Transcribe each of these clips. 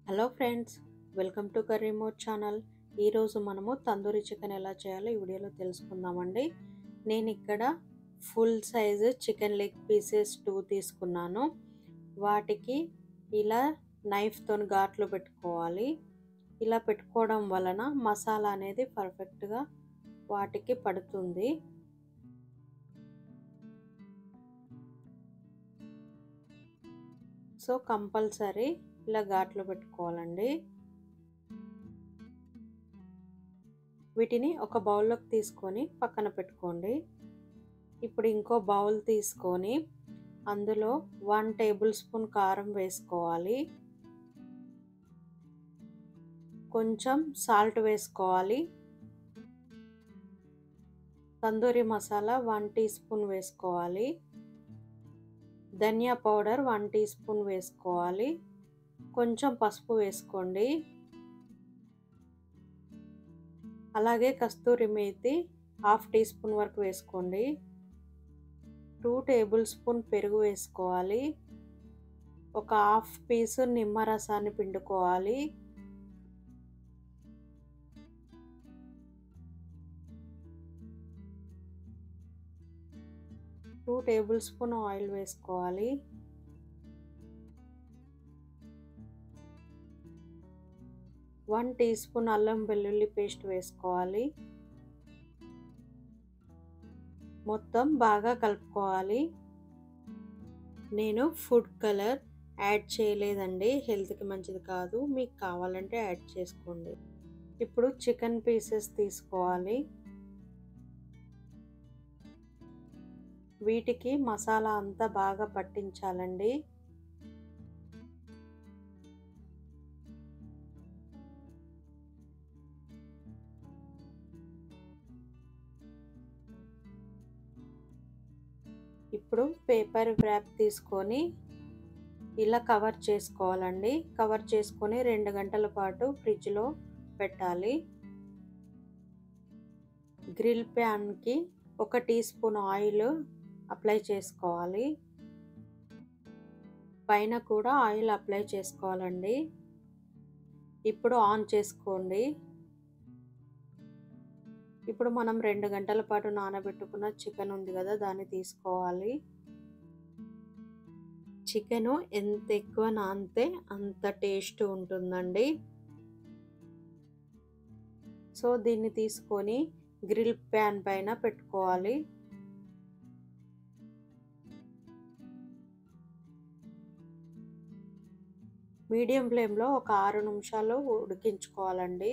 hello friends welcome to curry more channel ఈరోజు మనము tandoori chicken ఎలా చేయాలో ఈ వీడియోలో తెలుసుకుందామండి నేను ఇక్కడ full size chicken leg pieces two తీసుకున్నాను వాటికి ఇలా నైఫ్తో ఘాట్లు పెట్టుకోవాలి ఇలా పెట్టుకోవడం వలన మసాలా అనేది పర్ఫెక్ట్గా వాటికి పడుతుంది సో కంపల్సరీ ఇలా ఘాట్లు పెట్టుకోవాలండి వీటిని ఒక బౌల్లోకి తీసుకొని పక్కన పెట్టుకోండి ఇప్పుడు ఇంకో బౌల్ తీసుకొని అందులో వన్ టేబుల్ స్పూన్ కారం వేసుకోవాలి కొంచెం సాల్ట్ వేసుకోవాలి tandoori masala one teaspoon వేసుకోవాలి ధనియా పౌడర్ వన్ టీ స్పూన్ వేసుకోవాలి కొంచెం పసుపు వేసుకోండి అలాగే కస్తూరి మేతి హాఫ్ టీ స్పూన్ వరకు వేసుకోండి టూ టేబుల్ స్పూన్ పెరుగు వేసుకోవాలి ఒక హాఫ్ పీసు నిమ్మరసాన్ని పిండుకోవాలి టూ టేబుల్ స్పూన్ ఆయిల్ వేసుకోవాలి వన్ టీ స్పూన్ అల్లం వెల్లుల్లి పేస్ట్ వేసుకోవాలి మొత్తం బాగా కలుపుకోవాలి నేను ఫుడ్ కలర్ యాడ్ చేయలేదండి హెల్త్కి మంచిది కాదు మీకు కావాలంటే యాడ్ చేసుకోండి ఇప్పుడు చికెన్ పీసెస్ తీసుకోవాలి వీటికి మసాలా అంతా బాగా పట్టించాలండి ఇప్పుడు పేపర్ వ్రాప్ తీసుకొని ఇలా కవర్ చేసుకోవాలండి కవర్ చేసుకొని రెండు గంటల పాటు ఫ్రిడ్జ్లో పెట్టాలి గ్రిల్ ప్యాన్కి ఒక టీ స్పూన్ ఆయిల్ అప్లై చేసుకోవాలి పైన కూడా ఆయిల్ అప్లై చేసుకోవాలండి ఇప్పుడు ఆన్ చేసుకోండి ఇప్పుడు మనం రెండు గంటల పాటు నానబెట్టుకున్న చికెన్ ఉంది కదా దాన్ని తీసుకోవాలి చికెను ఎంత ఎక్కువ నానితే అంత టేస్ట్ ఉంటుందండి సో దీన్ని తీసుకొని గ్రిల్ ప్యాన్ పైన పెట్టుకోవాలి మీడియం ఫ్లేమ్లో ఒక ఆరు నిమిషాలు ఉడికించుకోవాలండి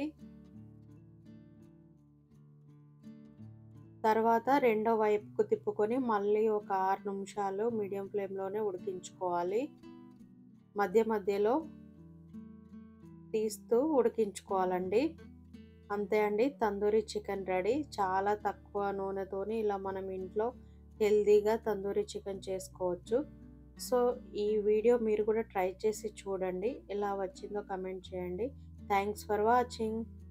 తర్వాత రెండో వైపుకు తిప్పుకొని మళ్ళీ ఒక ఆరు నిమిషాలు మీడియం ఫ్లేమ్లోనే ఉడికించుకోవాలి మధ్య మధ్యలో తీస్తూ ఉడికించుకోవాలండి అంతే అండి తందూరి చికెన్ రెడీ చాలా తక్కువ నూనెతోని ఇలా మనం ఇంట్లో హెల్తీగా తందూరి చికెన్ చేసుకోవచ్చు సో ఈ వీడియో మీరు కూడా ట్రై చేసి చూడండి ఎలా వచ్చిందో కమెంట్ చేయండి థ్యాంక్స్ ఫర్ వాచింగ్